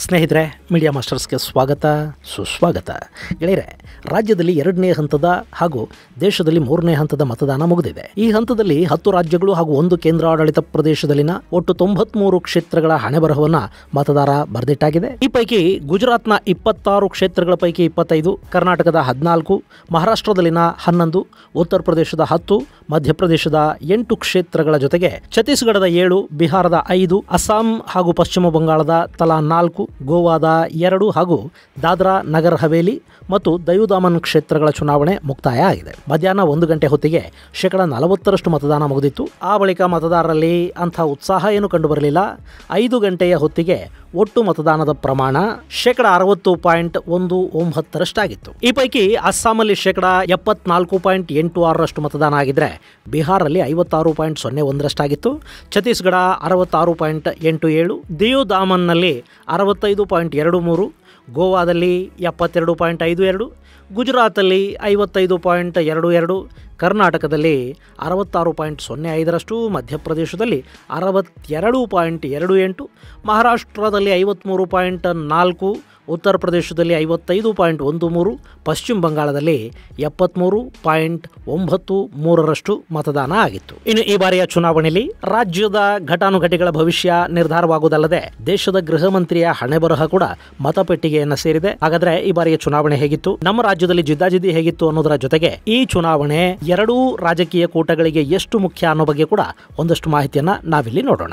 ಸ್ನೇಹಿತರೆ ಮೀಡಿಯಾ ಮಾಸ್ಟರ್ಸ್ಗೆ ಸ್ವಾಗತ ಸುಸ್ವಾಗತ ಗೆಳೆಯರೆ ರಾಜ್ಯದಲ್ಲಿ ಎರಡನೇ ಹಂತದ ಹಾಗೂ ದೇಶದಲ್ಲಿ ಮೂರನೇ ಹಂತದ ಮತದಾನ ಮುಗಿದಿದೆ ಈ ಹಂತದಲ್ಲಿ ಹತ್ತು ರಾಜ್ಯಗಳು ಹಾಗೂ ಒಂದು ಕೇಂದ್ರಾಡಳಿತ ಪ್ರದೇಶದಲ್ಲಿನ ಒಟ್ಟು ತೊಂಬತ್ಮೂರು ಕ್ಷೇತ್ರಗಳ ಹಣೆಬರಹವನ್ನ ಮತದಾರ ಬರೆದಿಟ್ಟಾಗಿದೆ ಈ ಪೈಕಿ ಗುಜರಾತ್ನ ಇಪ್ಪತ್ತಾರು ಕ್ಷೇತ್ರಗಳ ಪೈಕಿ ಇಪ್ಪತ್ತೈದು ಕರ್ನಾಟಕದ ಹದಿನಾಲ್ಕು ಮಹಾರಾಷ್ಟ್ರದಲ್ಲಿನ ಹನ್ನೊಂದು ಉತ್ತರ ಪ್ರದೇಶದ ಹತ್ತು ಮಧ್ಯಪ್ರದೇಶದ ಎಂಟು ಕ್ಷೇತ್ರಗಳ ಜೊತೆಗೆ ಛತ್ತೀಸ್ಗಢದ ಏಳು ಬಿಹಾರದ ಐದು ಅಸ್ಸಾಂ ಹಾಗೂ ಪಶ್ಚಿಮ ಬಂಗಾಳದ ತಲಾ ನಾಲ್ಕು ಗೋವಾದ ಎರಡು ಹಾಗೂ ದಾದ್ರಾ ನಗರ್ ಹವೇಲಿ ಮತ್ತು ದಯುದಾಮನ್ ಕ್ಷೇತ್ರಗಳ ಚುನಾವಣೆ ಮುಕ್ತಾಯ ಆಗಿದೆ ಮಧ್ಯಾಹ್ನ ಒಂದು ಗಂಟೆ ಹೊತ್ತಿಗೆ ಶೇಕಡ ನಲವತ್ತರಷ್ಟು ಮತದಾನ ಮುಗಿದಿತ್ತು ಆ ಬಳಿಕ ಮತದಾರರಲ್ಲಿ ಅಂಥ ಉತ್ಸಾಹ ಏನು ಕಂಡುಬರಲಿಲ್ಲ ಐದು ಗಂಟೆಯ ಹೊತ್ತಿಗೆ ಒಟ್ಟು ಮತದಾನದ ಪ್ರಮಾಣ ಶೇಕಡ ಅರವತ್ತು ಪಾಯಿಂಟ್ ಒಂದು ಒಂಬತ್ತರಷ್ಟಾಗಿತ್ತು ಈ ಪೈಕಿ ಅಸ್ಸಾಮಲ್ಲಿ ಶೇಕಡ ಎಪ್ಪತ್ನಾಲ್ಕು ಪಾಯಿಂಟ್ ಎಂಟು ಆರರಷ್ಟು ಮತದಾನ ಆಗಿದ್ರೆ ಬಿಹಾರಲ್ಲಿ ಐವತ್ತಾರು ಪಾಯಿಂಟ್ ಸೊನ್ನೆ ಒಂದರಷ್ಟಾಗಿತ್ತು ಛತ್ತೀಸ್ಗಢ ಅರವತ್ತಾರು ಪಾಯಿಂಟ್ ಎಂಟು ಏಳು ದಿಯು ದಾಮನ್ನಲ್ಲಿ ಅರವತ್ತೈದು ಪಾಯಿಂಟ್ ಎರಡು ಮೂರು ಗೋವಾದಲ್ಲಿ ಎಪ್ಪತ್ತೆರಡು ಪಾಯಿಂಟ್ ಐದು ಎರಡು ಗುಜರಾತಲ್ಲಿ ಐವತ್ತೈದು ಪಾಯಿಂಟ್ ಎರಡು ಎರಡು ಕರ್ನಾಟಕದಲ್ಲಿ ಅರವತ್ತಾರು ಪಾಯಿಂಟ್ ಸೊನ್ನೆ ಐದರಷ್ಟು ಮಧ್ಯಪ್ರದೇಶದಲ್ಲಿ ಅರವತ್ತೆರಡು ಪಾಯಿಂಟ್ ಎರಡು ಎಂಟು ಮಹಾರಾಷ್ಟ್ರದಲ್ಲಿ ಐವತ್ತ್ಮೂರು ಪಾಯಿಂಟ್ ನಾಲ್ಕು ಉತ್ತರ ಪ್ರದೇಶದಲ್ಲಿ ಐವತ್ತೈದು ಪಾಯಿಂಟ್ ಒಂದು ಮೂರು ಪಶ್ಚಿಮ ಬಂಗಾಳದಲ್ಲಿ ಎಪ್ಪತ್ತ್ಮೂರು ಪಾಯಿಂಟ್ ಒಂಬತ್ತು ಮೂರರಷ್ಟು ಮತದಾನ ಆಗಿತ್ತು ಇನ್ನು ಈ ಬಾರಿಯ ಚುನಾವಣೆಯಲ್ಲಿ ರಾಜ್ಯದ ಘಟಾನುಘಟಿಗಳ ಭವಿಷ್ಯ ನಿರ್ಧಾರವಾಗುವುದಲ್ಲದೆ ದೇಶದ ಗೃಹ ಮಂತ್ರಿಯ ಹಣೆಬರಹ ಕೂಡ ಮತಪೆಟ್ಟಿಗೆಯನ್ನ ಸೇರಿದೆ ಹಾಗಾದ್ರೆ ಈ ಬಾರಿಯ ಚುನಾವಣೆ ಹೇಗಿತ್ತು ನಮ್ಮ ರಾಜ್ಯದಲ್ಲಿ ಜಿದ್ದಾಜಿದ್ದಿ ಹೇಗಿತ್ತು ಅನ್ನೋದರ ಜೊತೆಗೆ ಈ ಚುನಾವಣೆ ಎರಡೂ ರಾಜಕೀಯ ಕೂಟಗಳಿಗೆ ಎಷ್ಟು ಮುಖ್ಯ ಅನ್ನೋ ಬಗ್ಗೆ ಕೂಡ ಒಂದಷ್ಟು ಮಾಹಿತಿಯನ್ನ ನಾವಿಲ್ಲಿ ನೋಡೋಣ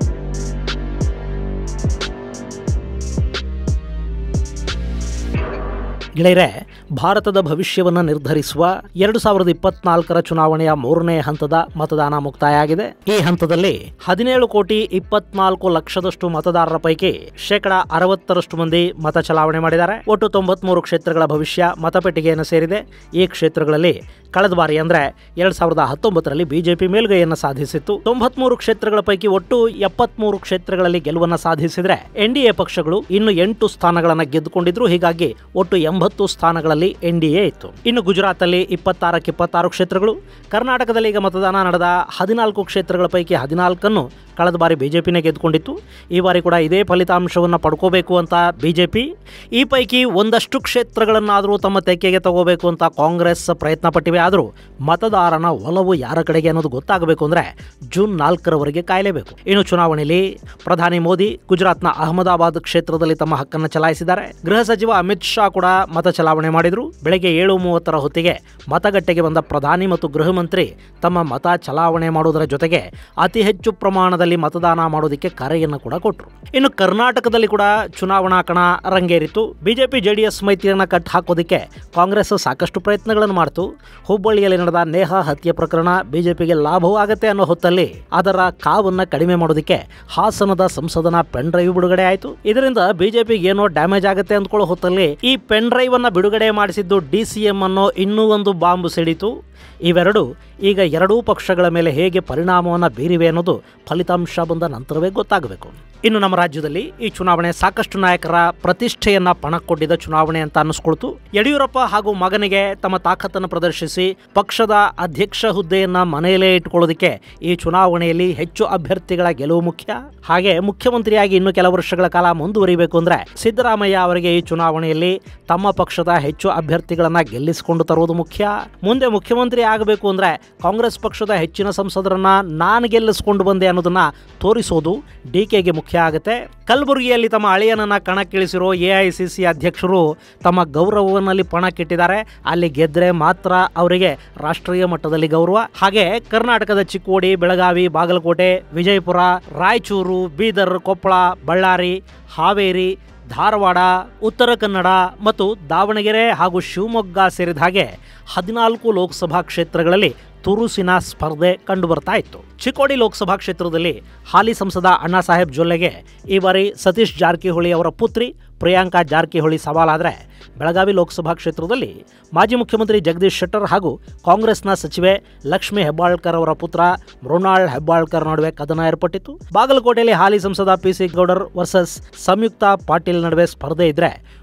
ಗೆಳೆಯರೆ ಭಾರತದ ಭವಿಷ್ಯವನ್ನು ನಿರ್ಧರಿಸುವ ಎರಡು ಸಾವಿರದ ಇಪ್ಪತ್ನಾಲ್ಕರ ಚುನಾವಣೆಯ ಮೂರನೇ ಹಂತದ ಮತದಾನ ಮುಕ್ತಾಯ ಆಗಿದೆ ಈ ಹಂತದಲ್ಲಿ ಹದಿನೇಳು ಕೋಟಿ ಇಪ್ಪತ್ನಾಲ್ಕು ಲಕ್ಷದಷ್ಟು ಮತದಾರರ ಪೈಕಿ ಶೇಕಡ ಅರವತ್ತರಷ್ಟು ಮಂದಿ ಮತ ಚಲಾವಣೆ ಮಾಡಿದ್ದಾರೆ ಒಟ್ಟು ತೊಂಬತ್ಮೂರು ಕ್ಷೇತ್ರಗಳ ಭವಿಷ್ಯ ಮತಪೆಟ್ಟಿಗೆಯನ್ನು ಸೇರಿದೆ ಈ ಕ್ಷೇತ್ರಗಳಲ್ಲಿ ಕಳೆದ ಬಾರಿ ಅಂದ್ರೆ ಎರಡ್ ಸಾವಿರದ ಹತ್ತೊಂಬತ್ತರಲ್ಲಿ ಬಿಜೆಪಿ ಮೇಲುಗೈಯನ್ನು ಸಾಧಿಸಿತ್ತು ತೊಂಬತ್ಮೂರು ಕ್ಷೇತ್ರಗಳ ಪೈಕಿ ಒಟ್ಟು ಎಪ್ಪತ್ಮೂರು ಕ್ಷೇತ್ರಗಳಲ್ಲಿ ಗೆಲುವನ್ನು ಸಾಧಿಸಿದ್ರೆ ಎನ್ಡಿಎ ಪಕ್ಷಗಳು ಇನ್ನು ಎಂಟು ಸ್ಥಾನಗಳನ್ನು ಗೆದ್ದುಕೊಂಡಿದ್ರು ಹೀಗಾಗಿ ಒಟ್ಟು ಎಂಬತ್ತು ಸ್ಥಾನಗಳಲ್ಲಿ ಎನ್ಡಿಎ ಇತ್ತು ಇನ್ನು ಗುಜರಾತಲ್ಲಿ ಇಪ್ಪತ್ತಾರಕ್ಕೆ ಇಪ್ಪತ್ತಾರು ಕ್ಷೇತ್ರಗಳು ಕರ್ನಾಟಕದಲ್ಲಿ ಈಗ ಮತದಾನ ನಡೆದ ಹದಿನಾಲ್ಕು ಕ್ಷೇತ್ರಗಳ ಪೈಕಿ ಹದಿನಾಲ್ಕನ್ನು ಕಳೆದ ಬಾರಿ ಬಿಜೆಪಿನೇ ಗೆದ್ದುಕೊಂಡಿತ್ತು ಈ ಬಾರಿ ಕೂಡ ಇದೇ ಫಲಿತಾಂಶವನ್ನು ಪಡ್ಕೋಬೇಕು ಅಂತ ಬಿಜೆಪಿ ಈ ಪೈಕಿ ಒಂದಷ್ಟು ಕ್ಷೇತ್ರಗಳನ್ನಾದರೂ ತಮ್ಮ ತೆಕ್ಕೆಗೆ ತಗೋಬೇಕು ಅಂತ ಕಾಂಗ್ರೆಸ್ ಪ್ರಯತ್ನ ಪಟ್ಟಿವೆ ಆದರೂ ಮತದಾರನ ಒಲವು ಯಾರ ಕಡೆಗೆ ಅನ್ನೋದು ಗೊತ್ತಾಗಬೇಕು ಅಂದರೆ ಜೂನ್ ನಾಲ್ಕರವರೆಗೆ ಕಾಯಲೇಬೇಕು ಇನ್ನು ಚುನಾವಣೆಯಲ್ಲಿ ಪ್ರಧಾನಿ ಮೋದಿ ಗುಜರಾತ್ನ ಅಹಮದಾಬಾದ್ ಕ್ಷೇತ್ರದಲ್ಲಿ ತಮ್ಮ ಹಕ್ಕನ್ನು ಚಲಾಯಿಸಿದ್ದಾರೆ ಗೃಹ ಸಚಿವ ಅಮಿತ್ ಶಾ ಕೂಡ ಮತ ಚಲಾವಣೆ ಮಾಡಿದ್ರು ಬೆಳಗ್ಗೆ ಏಳು ಮೂವತ್ತರ ಹೊತ್ತಿಗೆ ಮತಗಟ್ಟೆಗೆ ಬಂದ ಪ್ರಧಾನಿ ಮತ್ತು ಗೃಹ ಮಂತ್ರಿ ತಮ್ಮ ಮತ ಚಲಾವಣೆ ಮಾಡುವುದರ ಜೊತೆಗೆ ಅತಿ ಹೆಚ್ಚು ಪ್ರಮಾಣದಲ್ಲಿ ಮತದಾನ ಮಾಡೋದಕ್ಕೆ ಕರೆಯನ್ನು ಕೂಡ ಕೊಟ್ಟರು ಇನ್ನು ಕರ್ನಾಟಕದಲ್ಲಿ ಕೂಡ ಚುನಾವಣಾ ಕಣ ರಂಗೇರಿತು ಬಿಜೆಪಿ ಜೆಡಿಎಸ್ ಮೈತ್ರಿಯನ್ನು ಕಟ್ ಹಾಕೋದಕ್ಕೆ ಕಾಂಗ್ರೆಸ್ ಸಾಕಷ್ಟು ಪ್ರಯತ್ನಗಳನ್ನು ಮಾಡಿತು ಹುಬ್ಬಳ್ಳಿಯಲ್ಲಿ ನಡೆದ ನೇಹ ಹತ್ಯೆ ಪ್ರಕರಣ ಬಿಜೆಪಿಗೆ ಲಾಭವೂ ಆಗತ್ತೆ ಅನ್ನೋ ಹೊತ್ತಲ್ಲಿ ಅದರ ಕಾವನ್ನ ಕಡಿಮೆ ಮಾಡೋದಕ್ಕೆ ಹಾಸನದ ಸಂಸದನ ಪೆನ್ ಡ್ರೈವ್ ಬಿಡುಗಡೆ ಆಯಿತು ಇದರಿಂದ ಬಿಜೆಪಿಗೆ ಏನೋ ಡ್ಯಾಮೇಜ್ ಆಗುತ್ತೆ ಅಂದ್ಕೊಳ್ಳೋ ಹೊತ್ತಲ್ಲಿ ಈ ಪೆನ್ ಡ್ರೈವ್ ಅನ್ನ ಬಿಡುಗಡೆ ಮಾಡಿಸಿದ್ದು ಡಿ ಸಿ ಎಂ ಅನ್ನೋ ಇನ್ನೂ ಒಂದು ಬಾಂಬ್ ಸಿಡಿತು ಇವೆರಡು ಈಗ ಎರಡೂ ಪಕ್ಷಗಳ ಮೇಲೆ ಹೇಗೆ ಪರಿಣಾಮವನ್ನು ಬೀರಿವೆ ಅನ್ನೋದು ಫಲಿತಾಂಶ ಬಂದ ನಂತರವೇ ಗೊತ್ತಾಗಬೇಕು ಇನ್ನು ನಮ್ಮ ರಾಜ್ಯದಲ್ಲಿ ಈ ಚುನಾವಣೆ ಸಾಕಷ್ಟು ನಾಯಕರ ಪ್ರತಿಷ್ಠೆಯನ್ನ ಪಣಕ್ಕೊಡ್ಡಿದ ಚುನಾವಣೆ ಅಂತ ಅನ್ನಿಸ್ಕೊಳ್ತು ಯಡಿಯೂರಪ್ಪ ಹಾಗೂ ಮಗನಿಗೆ ತಮ್ಮ ತಾಕತ್ತನ್ನು ಪ್ರದರ್ಶಿಸಿ ಪಕ್ಷದ ಅಧ್ಯಕ್ಷ ಹುದ್ದೆಯನ್ನ ಮನೆಯಲ್ಲೇ ಇಟ್ಕೊಳ್ಳೋದಕ್ಕೆ ಈ ಚುನಾವಣೆಯಲ್ಲಿ ಹೆಚ್ಚು ಅಭ್ಯರ್ಥಿಗಳ ಗೆಲುವು ಮುಖ್ಯ ಹಾಗೆ ಮುಖ್ಯಮಂತ್ರಿಯಾಗಿ ಇನ್ನು ಕೆಲ ವರ್ಷಗಳ ಕಾಲ ಮುಂದುವರಿಬೇಕು ಅಂದ್ರೆ ಸಿದ್ದರಾಮಯ್ಯ ಅವರಿಗೆ ಈ ಚುನಾವಣೆಯಲ್ಲಿ ತಮ್ಮ ಪಕ್ಷದ ಹೆಚ್ಚು ಅಭ್ಯರ್ಥಿಗಳನ್ನ ಗೆಲ್ಲಿಸಿಕೊಂಡು ತರುವುದು ಮುಖ್ಯ ಮುಂದೆ ಮುಖ್ಯಮಂತ್ರಿ ಆಗಬೇಕು ಅಂದ್ರೆ ಕಾಂಗ್ರೆಸ್ ಪಕ್ಷದ ಹೆಚ್ಚಿನ ಸಂಸದರನ್ನ ನಾನು ಗೆಲ್ಲಿಸಿಕೊಂಡು ಬಂದೆ ಅನ್ನೋದನ್ನ ತೋರಿಸೋದು ಡಿ ಕೆಗೆ ಮುಖ್ಯ ಆಗುತ್ತೆ ಕಲಬುರಗಿಯಲ್ಲಿ ತಮ್ಮ ಅಳಿಯನನ್ನ ಕಣಕ್ಕಿಳಿಸಿರೋ ಎ ಐ ಸಿ ಸಿ ಅಧ್ಯಕ್ಷರು ತಮ್ಮ ಗೌರವವನ್ನಲ್ಲಿ ಪಣಕ್ಕಿಟ್ಟಿದ್ದಾರೆ ಅಲ್ಲಿ ಗೆದ್ರೆ ಮಾತ್ರ ಅವರಿಗೆ ರಾಷ್ಟ್ರೀಯ ಮಟ್ಟದಲ್ಲಿ ಗೌರವ ಹಾಗೆ ಕರ್ನಾಟಕದ ಚಿಕ್ಕೋಡಿ ಬೆಳಗಾವಿ ಬಾಗಲಕೋಟೆ ವಿಜಯಪುರ ರಾಯಚೂರು ಬೀದರ್ ಕೊಪ್ಪಳ ಬಳ್ಳಾರಿ ಹಾವೇರಿ ಧಾರವಾಡ ಉತ್ತರ ಕನ್ನಡ ಮತ್ತು ದಾವಣಗೆರೆ ಹಾಗೂ ಶಿವಮೊಗ್ಗ ಸೇರಿದ ಹಾಗೆ ಹದಿನಾಲ್ಕು ಲೋಕಸಭಾ ಕ್ಷೇತ್ರಗಳಲ್ಲಿ ತುರುಸಿನ ಸ್ಪರ್ಧೆ ಕಂಡುಬರ್ತಾ ಇತ್ತು ಚಿಕ್ಕೋಡಿ ಲೋಕಸಭಾ ಕ್ಷೇತ್ರದಲ್ಲಿ ಹಾಲಿ ಸಂಸದ ಅಣ್ಣಾ ಸಾಹೇಬ್ ಜೊಲ್ಲೆಗೆ ಈ ಬಾರಿ ಸತೀಶ್ ಜಾರಕಿಹೊಳಿ ಅವರ ಪುತ್ರಿ ಪ್ರಿಯಾಂಕಾ ಜಾರಕಿಹೊಳಿ ಸವಾಲಾದರೆ ಬೆಳಗಾವಿ ಲೋಕಸಭಾ ಕ್ಷೇತ್ರದಲ್ಲಿ ಮಾಜಿ ಮುಖ್ಯಮಂತ್ರಿ ಜಗದೀಶ್ ಶೆಟ್ಟರ್ ಹಾಗೂ ಕಾಂಗ್ರೆಸ್ನ ಸಚಿವೆ ಲಕ್ಷ್ಮೀ ಹೆಬ್ಬಾಳ್ಕರ್ ಅವರ ಪುತ್ರ ಮೃಣಾಳ್ ಹೆಬ್ಬಾಳ್ಕರ್ ನಡುವೆ ಕದನ ಏರ್ಪಟ್ಟಿತ್ತು ಬಾಗಲಕೋಟೆಯಲ್ಲಿ ಹಾಲಿ ಸಂಸದ P C Gowdar versus Samyukta Patil ನಡುವೆ ಸ್ಪರ್ಧೆ ಇದ್ರೆ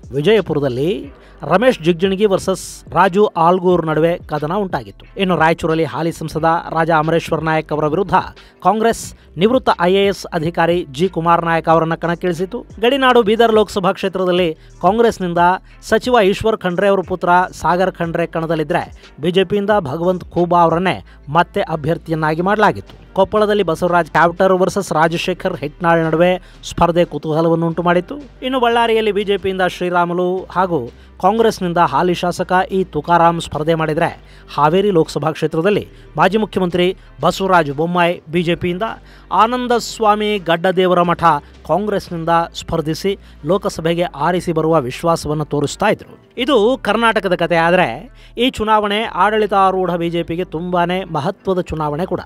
ವಿಜಯಪುರದಲ್ಲಿ ರಮೇಶ್ ಜಿಗ್ಜಿಣಗಿ ವರ್ಸಸ್ ರಾಜು ಆಲ್ಗೂರ್ ನಡುವೆ ಕದನ ಉಂಟಾಗಿತ್ತು ಇನ್ನು ರಾಯಚೂರಲ್ಲಿ ಹಾಲಿ ಸಂಸದ ರಾಜಾ ಅಮರೇಶ್ವರ್ ನಾಯಕ್ ಅವರ ವಿರುದ್ಧ ಕಾಂಗ್ರೆಸ್ ನಿವೃತ್ತ ಐಎಎಸ್ ಅಧಿಕಾರಿ ಜಿ ಕುಮಾರ್ ನಾಯಕ್ ಅವರನ್ನ ಕಣಕ್ಕಿಳಿಸಿತು ಗಡಿನಾಡು ಬೀದರ್ ಲೋಕಸಭಾ ಕ್ಷೇತ್ರದಲ್ಲಿ ಕಾಂಗ್ರೆಸ್ನಿಂದ ಸಚಿವ ಈಶ್ವರ್ ಖಂಡ್ರೆ ಅವರ ಪುತ್ರ ಸಾಗರ್ ಖಂಡ್ರೆ ಕಣದಲ್ಲಿದ್ದರೆ ಬಿಜೆಪಿಯಿಂದ ಭಗವಂತ್ ಖೂಬಾ ಅವರನ್ನೇ ಮತ್ತೆ ಅಭ್ಯರ್ಥಿಯನ್ನಾಗಿ ಮಾಡಲಾಗಿತ್ತು ಕೊಪ್ಪಳದಲ್ಲಿ ಬಸವರಾಜ್ ಕ್ಯಾಪ್ಟರ್ ವರ್ಸಸ್ ರಾಜಶೇಖರ್ ಹೆಟ್ನಾಳ್ ನಡುವೆ ಸ್ಪರ್ಧೆ ಕುತೂಹಲವನ್ನು ಉಂಟು ಮಾಡಿತ್ತು ಇನ್ನು ಬಳ್ಳಾರಿಯಲ್ಲಿ ಬಿಜೆಪಿಯಿಂದ ಶ್ರೀರಾಮುಲು ಹಾಗೂ ಕಾಂಗ್ರೆಸ್ನಿಂದ ಹಾಲಿ ಶಾಸಕ ಇ ತುಕಾರಾಮ್ ಸ್ಪರ್ಧೆ ಮಾಡಿದರೆ ಹಾವೇರಿ ಲೋಕಸಭಾ ಕ್ಷೇತ್ರದಲ್ಲಿ ಮಾಜಿ ಮುಖ್ಯಮಂತ್ರಿ ಬಸವರಾಜ ಬೊಮ್ಮಾಯಿ ಬಿಜೆಪಿಯಿಂದ ಆನಂದ ಸ್ವಾಮಿ ಗಡ್ಡದೇವರ ಮಠ ಕಾಂಗ್ರೆಸ್ನಿಂದ ಸ್ಪರ್ಧಿಸಿ ಲೋಕಸಭೆಗೆ ಆರಿಸಿ ಬರುವ ವಿಶ್ವಾಸವನ್ನು ತೋರಿಸ್ತಾ ಇದ್ರು ಇದು ಕರ್ನಾಟಕದ ಕತೆ ಆದರೆ ಈ ಚುನಾವಣೆ ಆಡಳಿತಾರೂಢ ಬಿಜೆಪಿಗೆ ತುಂಬಾನೇ ಮಹತ್ವದ ಚುನಾವಣೆ ಕೂಡ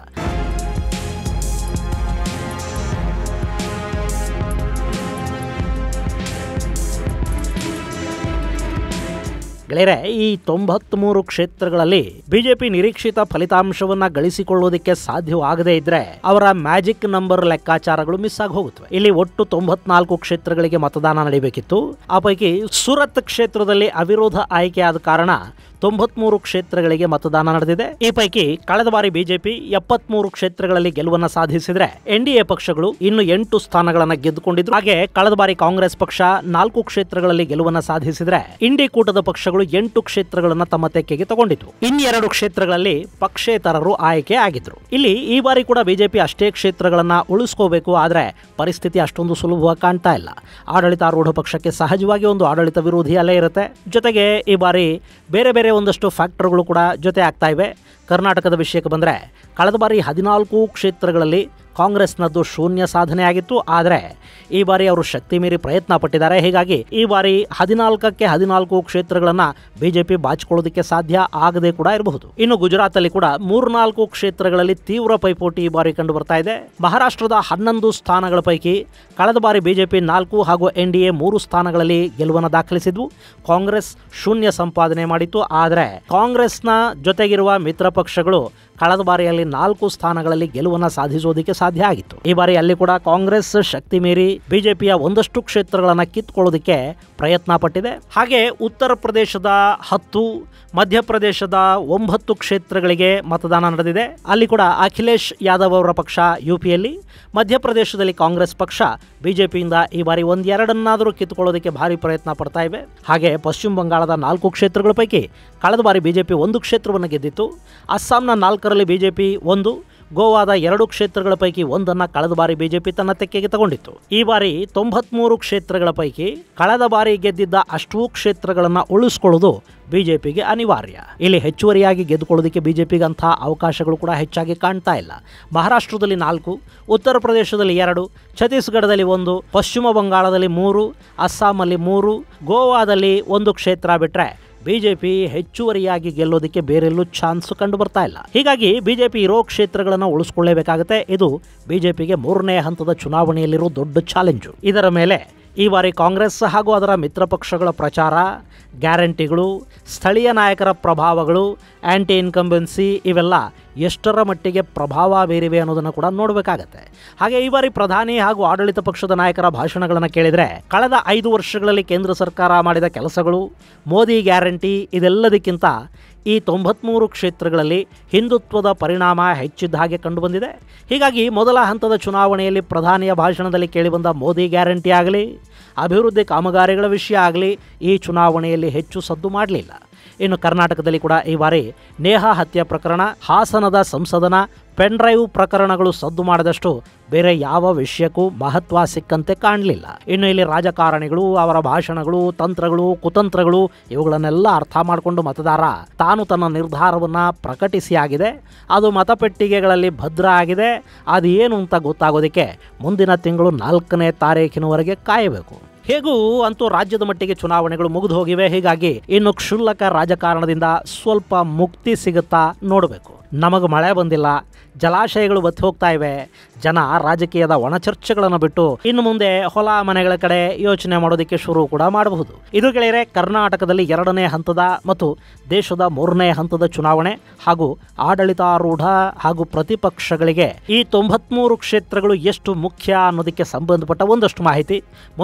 ಗೆಳೆಯರೆ ಈ ತೊಂಬತ್ಮೂರು ಕ್ಷೇತ್ರಗಳಲ್ಲಿ ಬಿಜೆಪಿ ನಿರೀಕ್ಷಿತ ಫಲಿತಾಂಶವನ್ನ ಗಳಿಸಿಕೊಳ್ಳುವುದಕ್ಕೆ ಸಾಧ್ಯವಾಗದೇ ಇದ್ರೆ ಅವರ ಮ್ಯಾಜಿಕ್ ನಂಬರ್ ಲೆಕ್ಕಾಚಾರಗಳು ಮಿಸ್ ಆಗಿ ಹೋಗುತ್ತವೆ ಇಲ್ಲಿ ಒಟ್ಟು ತೊಂಬತ್ನಾಲ್ಕು ಕ್ಷೇತ್ರಗಳಿಗೆ ಮತದಾನ ನಡೆಯಬೇಕಿತ್ತು ಆ ಪೈಕಿ ಸುರತ್ ಕ್ಷೇತ್ರದಲ್ಲಿ ಅವಿರೋಧ ಆಯ್ಕೆಯಾದ ಕಾರಣ ತೊಂಬತ್ಮೂರು ಕ್ಷೇತ್ರಗಳಿಗೆ ಮತದಾನ ನಡೆದಿದೆ ಈ ಪೈಕಿ ಕಳೆದ ಬಾರಿ ಬಿಜೆಪಿ ಎಪ್ಪತ್ಮೂರು ಕ್ಷೇತ್ರಗಳಲ್ಲಿ ಗೆಲುವನ್ನ ಸಾಧಿಸಿದ್ರೆ ಎನ್ಡಿಎ ಪಕ್ಷಗಳು ಇನ್ನು ಎಂಟು ಸ್ಥಾನಗಳನ್ನ ಗೆದ್ದುಕೊಂಡಿದ್ರು ಹಾಗೆ ಕಳೆದ ಬಾರಿ ಕಾಂಗ್ರೆಸ್ ಪಕ್ಷ ನಾಲ್ಕು ಕ್ಷೇತ್ರಗಳಲ್ಲಿ ಗೆಲುವನ್ನ ಸಾಧಿಸಿದ್ರೆ ಇಂಡಿ ಕೂಟದ ಪಕ್ಷಗಳು ಎಂಟು ಕ್ಷೇತ್ರಗಳನ್ನ ತಮ್ಮ ತೆಕ್ಕೆಗೆ ತಗೊಂಡಿತು ಇನ್ನೆರಡು ಕ್ಷೇತ್ರಗಳಲ್ಲಿ ಪಕ್ಷೇತರರು ಆಯ್ಕೆ ಆಗಿದ್ರು ಇಲ್ಲಿ ಈ ಬಾರಿ ಕೂಡ ಬಿಜೆಪಿ ಅಷ್ಟೇ ಕ್ಷೇತ್ರಗಳನ್ನ ಉಳಿಸ್ಕೋಬೇಕು ಆದ್ರೆ ಪರಿಸ್ಥಿತಿ ಅಷ್ಟೊಂದು ಸುಲಭವಾಗಿ ಕಾಣ್ತಾ ಇಲ್ಲ ಆಡಳಿತಾರೂಢ ಪಕ್ಷಕ್ಕೆ ಸಹಜವಾಗಿ ಒಂದು ಆಡಳಿತ ವಿರೋಧಿ ಅಲೆ ಇರುತ್ತೆ ಜೊತೆಗೆ ಈ ಬಾರಿ ಬೇರೆ ಬೇರೆ ಒಂದಷ್ಟು ಫ್ಯಾಕ್ಟರ್ಗಳು ಕೂಡ ಜೊತೆ ಆಗ್ತಾ ಇವೆ ಕರ್ನಾಟಕದ ವಿಷಯಕ್ಕೆ ಬಂದರೆ ಕಳೆದ ಬಾರಿ ಹದಿನಾಲ್ಕು ಕ್ಷೇತ್ರಗಳಲ್ಲಿ ಕಾಂಗ್ರೆಸ್ನದ್ದು ಶೂನ್ಯ ಸಾಧನೆ ಆಗಿತ್ತು ಆದರೆ ಈ ಬಾರಿ ಅವರು ಶಕ್ತಿ ಮೀರಿ ಪ್ರಯತ್ನ ಪಟ್ಟಿದ್ದಾರೆ ಹೀಗಾಗಿ ಈ ಬಾರಿ ಹದಿನಾಲ್ಕಕ್ಕೆ ಹದಿನಾಲ್ಕು ಕ್ಷೇತ್ರಗಳನ್ನು ಬಿಜೆಪಿ ಬಾಚಿಕೊಳ್ಳೋದಕ್ಕೆ ಸಾಧ್ಯ ಆಗದೆ ಕೂಡ ಇರಬಹುದು ಇನ್ನು ಗುಜರಾತಲ್ಲಿ ಕೂಡ ಮೂರ್ನಾಲ್ಕು ಕ್ಷೇತ್ರಗಳಲ್ಲಿ ತೀವ್ರ ಪೈಪೋಟಿ ಈ ಬಾರಿ ಕಂಡು ಬರ್ತಾ ಇದೆ ಮಹಾರಾಷ್ಟ್ರದ ಹನ್ನೊಂದು ಸ್ಥಾನಗಳ ಪೈಕಿ ಕಳೆದ ಬಾರಿ ಬಿಜೆಪಿ ನಾಲ್ಕು ಹಾಗೂ ಎನ್ ಡಿ ಎ ಮೂರು ಸ್ಥಾನಗಳಲ್ಲಿ ಗೆಲುವನ್ನು ದಾಖಲಿಸಿದ್ವು ಕಾಂಗ್ರೆಸ್ ಶೂನ್ಯ ಸಂಪಾದನೆ ಮಾಡಿತ್ತು ಆದರೆ ಕಾಂಗ್ರೆಸ್ನ ಜೊತೆಗಿರುವ ಮಿತ್ರ ಪಕ್ಷಗಳು ಕಳೆದ ಬಾರಿಯಲ್ಲಿ ನಾಲ್ಕು ಸ್ಥಾನಗಳಲ್ಲಿ ಗೆಲುವನ್ನು ಸಾಧಿಸುವುದಕ್ಕೆ ಸಾಧ್ಯ ಆಗಿತ್ತು ಈ ಬಾರಿ ಅಲ್ಲಿ ಕೂಡ ಕಾಂಗ್ರೆಸ್ ಶಕ್ತಿ ಮೀರಿ ಬಿಜೆಪಿಯ ಒಂದಷ್ಟು ಕ್ಷೇತ್ರಗಳನ್ನು ಕಿತ್ಕೊಳ್ಳೋದಕ್ಕೆ ಪ್ರಯತ್ನ ಪಟ್ಟಿದೆ ಹಾಗೆ ಉತ್ತರ ಪ್ರದೇಶದ ಹತ್ತು ಮಧ್ಯಪ್ರದೇಶದ ಒಂಬತ್ತು ಕ್ಷೇತ್ರಗಳಿಗೆ ಮತದಾನ ನಡೆದಿದೆ ಅಲ್ಲಿ ಕೂಡ ಅಖಿಲೇಶ್ ಯಾದವ್ ಅವರ ಪಕ್ಷ ಯುಪಿಯಲ್ಲಿ ಮಧ್ಯಪ್ರದೇಶದಲ್ಲಿ ಕಾಂಗ್ರೆಸ್ ಪಕ್ಷ ಬಿಜೆಪಿಯಿಂದ ಈ ಬಾರಿ ಒಂದೆರಡನ್ನಾದರೂ ಕಿತ್ತುಕೊಳ್ಳೋದಕ್ಕೆ ಭಾರಿ ಪ್ರಯತ್ನ ಪಡ್ತಾ ಇವೆ ಹಾಗೆ ಪಶ್ಚಿಮ ಬಂಗಾಳದ ನಾಲ್ಕು ಕ್ಷೇತ್ರಗಳ ಪೈಕಿ ಕಳೆದ ಬಾರಿ ಬಿಜೆಪಿ ಒಂದು ಕ್ಷೇತ್ರವನ್ನು ಗೆದ್ದಿತ್ತು ಅಸ್ಸಾಂನ ನಾಲ್ಕರಲ್ಲಿ ಬಿಜೆಪಿ ಒಂದು ಗೋವಾದ ಎರಡು ಕ್ಷೇತ್ರಗಳ ಪೈಕಿ ಒಂದನ್ನು ಕಳೆದ ಬಾರಿ ಬಿಜೆಪಿ ತನ್ನ ತೆಕ್ಕೆಗೆ ತಗೊಂಡಿತ್ತು ಈ ಬಾರಿ ತೊಂಬತ್ಮೂರು ಕ್ಷೇತ್ರಗಳ ಪೈಕಿ ಕಳೆದ ಬಾರಿ ಗೆದ್ದಿದ್ದ ಅಷ್ಟೂ ಕ್ಷೇತ್ರಗಳನ್ನು ಉಳಿಸ್ಕೊಳ್ಳೋದು ಬಿಜೆಪಿಗೆ ಅನಿವಾರ್ಯ ಇಲ್ಲಿ ಹೆಚ್ಚುವರಿಯಾಗಿ ಗೆದ್ದುಕೊಳ್ಳೋದಕ್ಕೆ ಬಿಜೆಪಿಗೆ ಅಂಥ ಅವಕಾಶಗಳು ಕೂಡ ಹೆಚ್ಚಾಗಿ ಕಾಣ್ತಾ ಇಲ್ಲ ಮಹಾರಾಷ್ಟ್ರದಲ್ಲಿ ನಾಲ್ಕು ಉತ್ತರ ಪ್ರದೇಶದಲ್ಲಿ ಎರಡು ಛತ್ತೀಸ್ಗಢದಲ್ಲಿ ಒಂದು ಪಶ್ಚಿಮ ಬಂಗಾಳದಲ್ಲಿ ಮೂರು ಅಸ್ಸಾಮಲ್ಲಿ ಮೂರು ಗೋವಾದಲ್ಲಿ ಒಂದು ಕ್ಷೇತ್ರ ಬಿಟ್ಟರೆ ಬಿಜೆಪಿ ಹೆಚ್ಚುವರಿಯಾಗಿ ಗೆಲ್ಲೋದಕ್ಕೆ ಬೇರೆಲ್ಲೂ ಚಾನ್ಸ್ ಕಂಡು ಬರ್ತಾ ಇಲ್ಲ ಹೀಗಾಗಿ ಬಿಜೆಪಿ ಇರೋ ಕ್ಷೇತ್ರಗಳನ್ನು ಉಳಿಸ್ಕೊಳ್ಳೇಬೇಕಾಗುತ್ತೆ ಇದು ಬಿಜೆಪಿಗೆ ಮೂರನೇ ಹಂತದ ಚುನಾವಣೆಯಲ್ಲಿರೋ ದೊಡ್ಡ ಚಾಲೆಂಜು ಇದರ ಮೇಲೆ ಈ ಬಾರಿ ಕಾಂಗ್ರೆಸ್ ಹಾಗೂ ಅದರ ಮಿತ್ರ ಪಕ್ಷಗಳ ಪ್ರಚಾರ ಗ್ಯಾರಂಟಿಗಳು ಸ್ಥಳೀಯ ನಾಯಕರ ಪ್ರಭಾವಗಳು ಆ್ಯಂಟಿ ಇನ್ಕಂಬೆನ್ಸಿ ಇವೆಲ್ಲ ಎಷ್ಟರ ಮಟ್ಟಿಗೆ ಪ್ರಭಾವ ಬೀರಿವೆ ಅನ್ನೋದನ್ನು ಕೂಡ ನೋಡಬೇಕಾಗತ್ತೆ ಹಾಗೆ ಈ ಬಾರಿ ಪ್ರಧಾನಿ ಹಾಗೂ ಆಡಳಿತ ಪಕ್ಷದ ನಾಯಕರ ಭಾಷಣಗಳನ್ನು ಕೇಳಿದರೆ ಕಳೆದ ಐದು ವರ್ಷಗಳಲ್ಲಿ ಕೇಂದ್ರ ಸರ್ಕಾರ ಮಾಡಿದ ಕೆಲಸಗಳು ಮೋದಿ ಗ್ಯಾರಂಟಿ ಇದೆಲ್ಲದಕ್ಕಿಂತ ಈ ತೊಂಬತ್ಮೂರು ಕ್ಷೇತ್ರಗಳಲ್ಲಿ ಹಿಂದುತ್ವದ ಪರಿಣಾಮ ಹೆಚ್ಚಿದ್ದ ಹಾಗೆ ಕಂಡುಬಂದಿದೆ ಹೀಗಾಗಿ ಮೊದಲ ಹಂತದ ಚುನಾವಣೆಯಲ್ಲಿ ಪ್ರಧಾನಿಯ ಭಾಷಣದಲ್ಲಿ ಕೇಳಿಬಂದ ಮೋದಿ ಗ್ಯಾರಂಟಿ ಆಗಲಿ ಅಭಿವೃದ್ಧಿ ಕಾಮಗಾರಿಗಳ ವಿಷಯ ಆಗಲಿ ಈ ಚುನಾವಣೆಯಲ್ಲಿ ಹೆಚ್ಚು ಸದ್ದು ಮಾಡಲಿಲ್ಲ ಇನ್ನು ಕರ್ನಾಟಕದಲ್ಲಿ ಕೂಡ ಈ ಬಾರಿ ನೇಹಾ ಹತ್ಯೆ ಪ್ರಕರಣ ಹಾಸನದ ಸಂಸದನ ಪೆನ್ ಡ್ರೈವ್ ಪ್ರಕರಣಗಳು ಸದ್ದು ಮಾಡದಷ್ಟು ಬೇರೆ ಯಾವ ವಿಷಯಕ್ಕೂ ಮಹತ್ವ ಸಿಕ್ಕಂತೆ ಕಾಣಲಿಲ್ಲ ಇನ್ನು ಇಲ್ಲಿ ರಾಜಕಾರಣಿಗಳು ಅವರ ಭಾಷಣಗಳು ತಂತ್ರಗಳು ಕುತಂತ್ರಗಳು ಇವುಗಳನ್ನೆಲ್ಲ ಅರ್ಥ ಮಾಡಿಕೊಂಡು ಮತದಾರ ತಾನು ತನ್ನ ನಿರ್ಧಾರವನ್ನ ಪ್ರಕಟಿಸಿ ಆಗಿದೆ ಅದು ಮತಪೆಟ್ಟಿಗೆಗಳಲ್ಲಿ ಭದ್ರ ಆಗಿದೆ ಅದು ಏನು ಅಂತ ಗೊತ್ತಾಗೋದಕ್ಕೆ ಮುಂದಿನ ತಿಂಗಳು ನಾಲ್ಕನೇ ತಾರೀಕಿನವರೆಗೆ ಕಾಯಬೇಕು ಹೇಗೂ ಅಂತೂ ರಾಜ್ಯದ ಮಟ್ಟಿಗೆ ಚುನಾವಣೆಗಳು ಮುಗಿದು ಹೋಗಿವೆ ಹೀಗಾಗಿ ಇನ್ನು ಕ್ಷುಲ್ಲಕ ರಾಜಕಾರಣದಿಂದ ಸ್ವಲ್ಪ ಮುಕ್ತಿ ಸಿಗುತ್ತಾ ನೋಡಬೇಕು ನಮಗೆ ಮಳೆ ಬಂದಿಲ್ಲ ಜಲಾಶಯಗಳು ಬತ್ತಿ ಹೋಗ್ತಾ ಇವೆ ಜನ ರಾಜಕೀಯದ ಒಣಚರ್ಚೆಗಳನ್ನು ಬಿಟ್ಟು ಇನ್ನು ಮುಂದೆ ಹೊಲ ಮನೆಗಳ ಕಡೆ ಯೋಚನೆ ಮಾಡೋದಕ್ಕೆ ಶುರು ಕೂಡ ಮಾಡಬಹುದು ಇದು ಗೆಳೆಯರೆ ಕರ್ನಾಟಕದಲ್ಲಿ ಎರಡನೇ ಹಂತದ ಮತ್ತು ದೇಶದ ಮೂರನೇ ಹಂತದ ಚುನಾವಣೆ ಹಾಗೂ ಆಡಳಿತಾರೂಢ ಹಾಗೂ ಪ್ರತಿಪಕ್ಷಗಳಿಗೆ ಈ ತೊಂಬತ್ಮೂರು ಕ್ಷೇತ್ರಗಳು ಎಷ್ಟು ಮುಖ್ಯ ಅನ್ನೋದಕ್ಕೆ ಸಂಬಂಧಪಟ್ಟ ಒಂದಷ್ಟು ಮಾಹಿತಿ ಮುಂದಿನ ಸಂಚಿಕೆ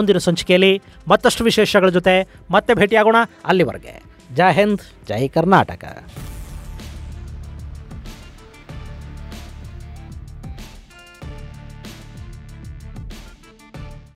ವೇದಿಕೆಯಲ್ಲಿ ಮತ್ತಷ್ಟು ವಿಶೇಷಗಳ ಜೊತೆ ಮತ್ತೆ ಭೇಟಿಯಾಗೋಣ ಅಲ್ಲಿವರೆಗೆ ಜೈ ಹಿಂದ್ ಜೈ ಕರ್ನಾಟಕ